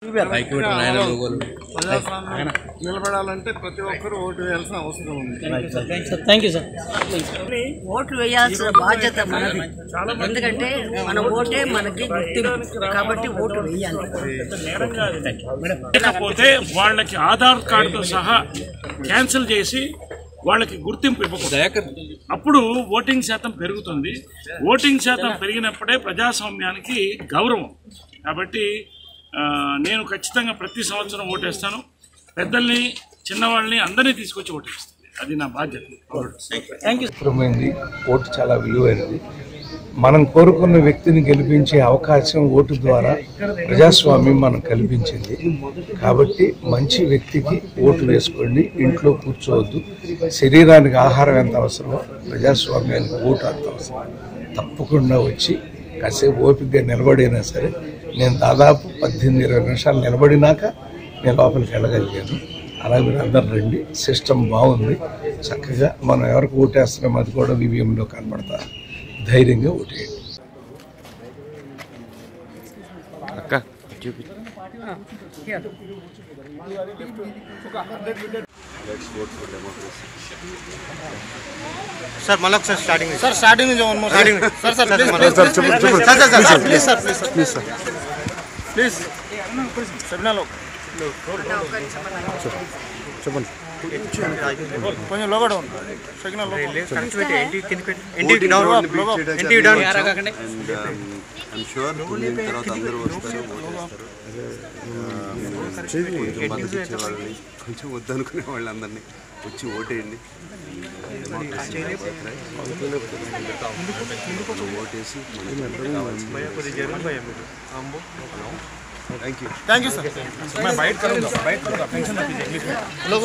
ప్రజాస్వామ్యం నిలబడాలంటే ప్రతి ఒక్కరూ ఓటు వేయాల్సిన అవసరం ఉంది థ్యాంక్ యూ సార్ ఓట్లు వేయాల్సిన బాధ్యత మనది ఎందుకంటే మన ఓటే మనకి గుర్తింపు కాబట్టి ఓటు వేయాలి లేకపోతే వాళ్ళకి ఆధార్ కార్డుతో సహా క్యాన్సిల్ చేసి వాళ్ళకి గుర్తింపు ఇవ్వకూడదు అప్పుడు ఓటింగ్ శాతం పెరుగుతుంది ఓటింగ్ శాతం పెరిగినప్పుడే ప్రజాస్వామ్యానికి గౌరవం కాబట్టి ఆ, నేను ఖచ్చితంగా ప్రతి సంవత్సరం ఓటేస్తాను పెద్దల్ని చిన్నవాళ్ళని అందరినీ తీసుకొచ్చి ఓటేస్తాను అది నా బాధ్యత థ్యాంక్ యూ అవసరమైంది ఓటు చాలా విలువైనది మనం కోరుకున్న వ్యక్తిని గెలిపించే అవకాశం ఓటు ద్వారా ప్రజాస్వామ్యం మనం కల్పించింది కాబట్టి మంచి వ్యక్తికి ఓటు వేసుకోండి ఇంట్లో కూర్చోవద్దు శరీరానికి ఆహారం ఎంత అవసరమో ప్రజాస్వామ్యానికి ఓటు అంత అవసరం తప్పకుండా వచ్చి కాసేపు ఓపికగా నిలబడినా సరే నేను దాదాపు పద్దెనిమిది ఇరవై నిమిషాలు నిలబడినాక నేను లోపలికి వెళ్ళగలిగాను అలా మీరు అందరు రండి సిస్టమ్ బాగుంది చక్కగా మనం ఎవరికి ఓటేస్తున్నాం అది కూడా వివిఎంలో కనబడతా ధైర్యంగా ఓటేయండి సార్ మళ్ళీ ఒకసారి స్టార్టింగ్ సార్ స్టార్టింగ్ నుంచి one more starting sir sir please sir sir sir please sir please sir please sir please సెమినాలో చెప్పండి కొంచెం లోగడ సెకండ్ ఎన్టీ డౌన్ ఎన్టీ డౌన్ అండ్ ఐమ్ షూర్ తర్వాత అందరూ వస్తారు ఓటేస్తారు కొంచెం మద్దతు ఇచ్చే వాళ్ళని కొంచెం వద్దనుకునే వాళ్ళందరినీ వచ్చి ఓటేయండి డెమోక్రసీ మనం ఓటేసి మనకి కావాల్సింది thank you thank you sir